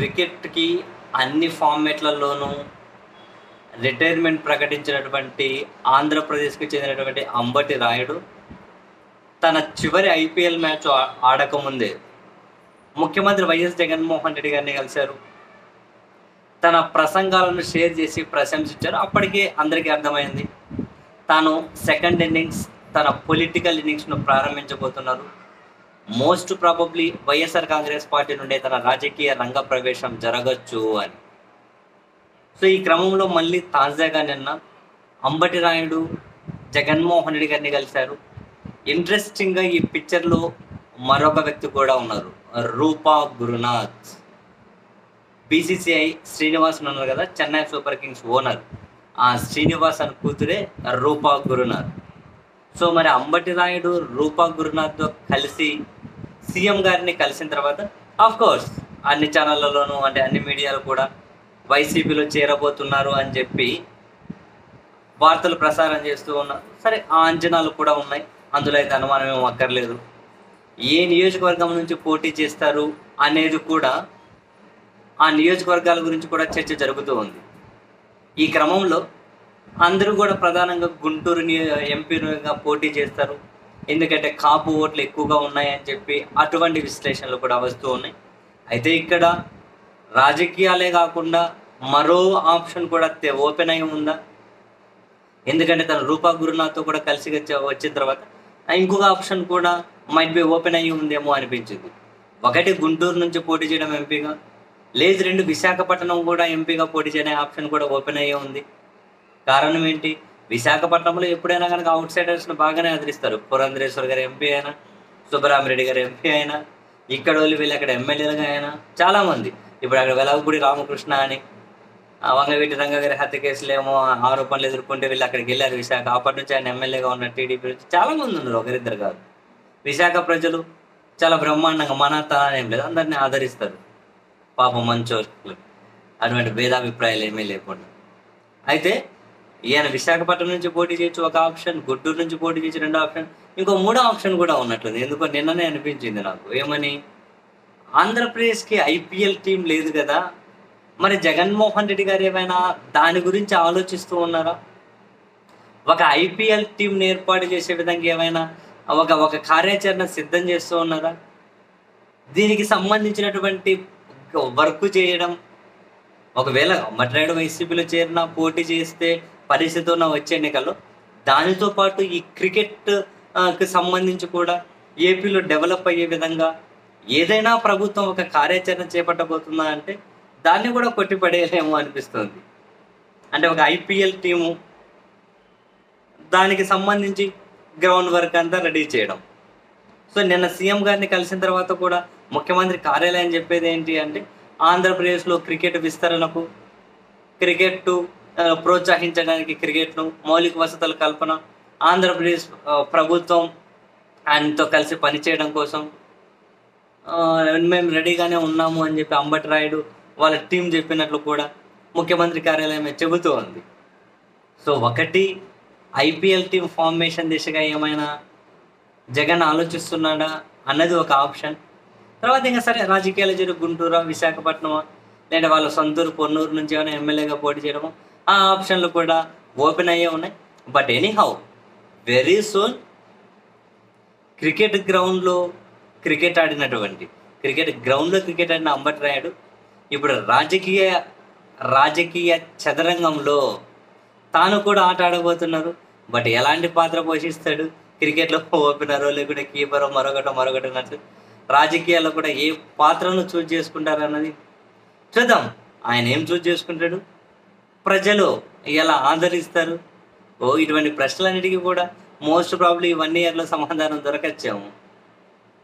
క్రికెట్కి అన్ని ఫార్మేట్లలోనూ రిటైర్మెంట్ ప్రకటించినటువంటి ఆంధ్రప్రదేశ్కి చెందినటువంటి అంబటి రాయుడు తన చివరి ఐపీఎల్ మ్యాచ్ ఆ- ఆడకముందే ముఖ్యమంత్రి వైఎస్ జగన్మోహన్ రెడ్డి గారిని కలిశారు తన ప్రసంగాలను షేర్ చేసి ప్రశంసించారు అప్పటికే అందరికీ అర్థమైంది తాను సెకండ్ ఇన్నింగ్స్ తన పొలిటికల్ ఇన్నింగ్స్ను ప్రారంభించబోతున్నారు most probably YSR Congress party నుండే తన రాజకీయ రంగ ప్రవేశం జరగచ్చు అని సో ఈ క్రమంలో మళ్ళీ తాజాగా నిన్న అంబటి రాయుడు జగన్మోహన్ రెడ్డి గారిని కలిశారు ఇంట్రెస్టింగ్గా ఈ పిక్చర్లో మరొక వ్యక్తి కూడా ఉన్నారు రూపా గురునాథ్ బీసీసీఐ శ్రీనివాస్ అని ఉన్నారు కదా చెన్నై సూపర్ కింగ్స్ ఓనర్ ఆ శ్రీనివాస్ అని కూతురే రూపా గురునాథ్ సో మరి అంబటి రాయుడు రూపా గురునాథ్తో కలిసి సీఎం గారిని కలిసిన తర్వాత ఆఫ్ కోర్స్ అన్ని ఛానళ్ళలోనూ అంటే అన్ని మీడియాలు కూడా వైసీపీలో చేరబోతున్నారు అని చెప్పి వార్తలు ప్రసారం చేస్తూ ఉన్నారు సరే ఆ అంచనాలు కూడా ఉన్నాయి అందులో అయితే అనుమానం ఏం అక్కర్లేదు ఏ నియోజకవర్గం నుంచి పోటీ చేస్తారు అనేది కూడా ఆ నియోజకవర్గాల గురించి కూడా చర్చ జరుగుతూ ఉంది ఈ క్రమంలో అందరూ కూడా ప్రధానంగా గుంటూరు నియో ఎంపీగా పోటీ చేస్తారు ఎందుకంటే కాపు ఓట్లు ఎక్కువగా ఉన్నాయని చెప్పి అటువంటి విశ్లేషణలు కూడా వస్తూ ఉన్నాయి అయితే ఇక్కడ రాజకీయాలే కాకుండా మరో ఆప్షన్ కూడా తె- ఓపెన్ అయి ఉందా ఎందుకంటే తన రూపా గురునాథ్తో కూడా కలిసి వచ్చి- వచ్చిన తర్వాత ఇంకొక ఆప్షన్ కూడా మైట్ బి ఓపెన్ అయ్యి ఉందేమో అనిపించింది ఒకటి గుంటూరు నుంచి పోటీ చేయడం ఎంపీగా లేదు రెండు విశాఖపట్నం కూడా ఎంపీగా పోటీ చేయడం ఆప్షన్ కూడా ఓపెన్ అయ్యి ఉంది కారణం ఏంటి విశాఖపట్నంలో ఎప్పుడైనా కనుక అవుట్ సైడర్స్ను బాగానే ఆదరిస్తారు పురంధరేశ్వర్ గారు ఎంపీ అయినా సుబ్బరామిరెడ్డి గారు ఎంపీ అయినా ఇక్కడ వాళ్ళు వీళ్ళు అక్కడ ఎమ్మెల్యేలుగా అయినా చాలామంది ఇప్పుడు అక్కడ వెలగపూడి రామకృష్ణ అని ఆ వంగవీటి రంగ గారి హత్య కేసులు ఏమో ఆరోపణలు ఎదుర్కొంటే వీళ్ళు అక్కడికి వెళ్ళారు విశాఖ అప్పటి నుంచి ఆయన ఎమ్మెల్యేగా ఉన్న టీడీపీ నుంచి చాలా మంది ఉన్నారు ఒకరిద్దరు కాదు విశాఖ ప్రజలు చాలా బ్రహ్మాండంగా మన తన ఏం లేదు అందరినీ ఆదరిస్తారు పాపం మంచోళ్ళు అటువంటి భేదాభిప్రాయాలు ఏమీ లేకుండా అయితే ఈయన విశాఖపట్నం నుంచి పోటీ చేయొచ్చు ఒక ఆప్షన్ గుంటూరు నుంచి పోటీ చేయొచ్చు రెండో ఆప్షన్ ఇంకో మూడో ఆప్షన్ కూడా ఉన్నట్లుంది ఎందుకో నిన్ననే అనిపించింది నాకు ఏమని ఆంధ్రప్రదేశ్కి ఐపీఎల్ టీం లేదు కదా మరి జగన్మోహన్ రెడ్డి గారు ఏమైనా దాని గురించి ఆలోచిస్తూ ఉన్నారా ఒక ఐపీఎల్ టీంని ఏర్పాటు చేసే విధంగా ఏమైనా ఒక ఒక కార్యాచరణ సిద్ధం చేస్తూ ఉన్నారా దీనికి సంబంధించినటువంటి వర్క్ చేయడం ఒకవేళ మట్రాయుడు వైసీపీలో చేరిన పోటీ చేస్తే పరిస్థితి ఉన్న వచ్చే ఎన్నికల్లో దానితో పాటు ఈ క్రికెట్ ఆ, కి సంబంధించి కూడా ఏపీలో డెవలప్ అయ్యే విధంగా ఏదైనా ప్రభుత్వం ఒక కార్యాచరణ చేపట్టబోతుందా అంటే దాన్ని కూడా కొట్టిపడేయలేమో అనిపిస్తుంది అంటే ఒక ఐపీఎల్ టీము దానికి సంబంధించి గ్రౌండ్ వర్క్ అంతా రెడీ చేయడం సో నిన్న సీఎం గారిని కలిసిన తర్వాత కూడా ముఖ్యమంత్రి కార్యాలయం చెప్పేది ఏంటి అంటే ఆంధ్రప్రదేశ్లో క్రికెట్ విస్తరణకు క్రికెట్ ఆ, ప్రోత్సహించడానికి క్రికెట్ను మౌలిక వసతుల కల్పన ఆంధ్రప్రదేశ్ ఆ, ప్రభుత్వం ఆయనతో కలిసి పనిచేయడం కోసం ఆ, మేము రెడీగానే ఉన్నాము అని చెప్పి అంబటి రాయుడు వాళ్ళ టీం చెప్పినట్లు కూడా ముఖ్యమంత్రి కార్యాలయం చెబుతూ ఉంది సో ఒకటి ఐపీఎల్ టీం ఫార్మేషన్ దిశగా ఏమైనా జగన్ ఆలోచిస్తున్నాడా అన్నది ఒక ఆప్షన్ తర్వాత ఇంకా సరే రాజకీయాలు జరుగు గుంటూరు విశాఖపట్నం లేదా వాళ్ళ సొంతూరు పొన్నూరు నుంచి ఏమైనా ఎమ్మెల్యేగా పోటీ చేయడము ఆ ఆప్షన్లు కూడా ఓపెన్ అయ్యే ఉన్నాయి but any how very soon cricket గ్రౌండ్లో క్రికెట్ ఆడినటువంటి క్రికెట్ గ్రౌండ్లో క్రికెట్ ఆడిన అంబటి రాయుడు ఇప్పుడు రాజకీయ రాజకీయ చదరంగంలో తాను కూడా ఆట ఆడబోతున్నారు బట్ ఎలాంటి పాత్ర పోషిస్తాడు క్రికెట్లో ఓపెనరో లేకుంటే కీపరో మరొకటో మరొకటి అన్నట్టు రాజకీయాల్లో కూడా ఏ పాత్రను చూజ్ చేసుకుంటారు అన్నది చూద్దాం ఆయన ఏం చూజ్ చేసుకుంటాడు ప్రజలు ఎలా ఆదరిస్తారు ఓ ఇటువంటి ప్రశ్నలన్నిటికీ కూడా మోస్ట్ ప్రాబ్లీ వన్ ఇయర్లో సమాధానం దొరకచ్చేమో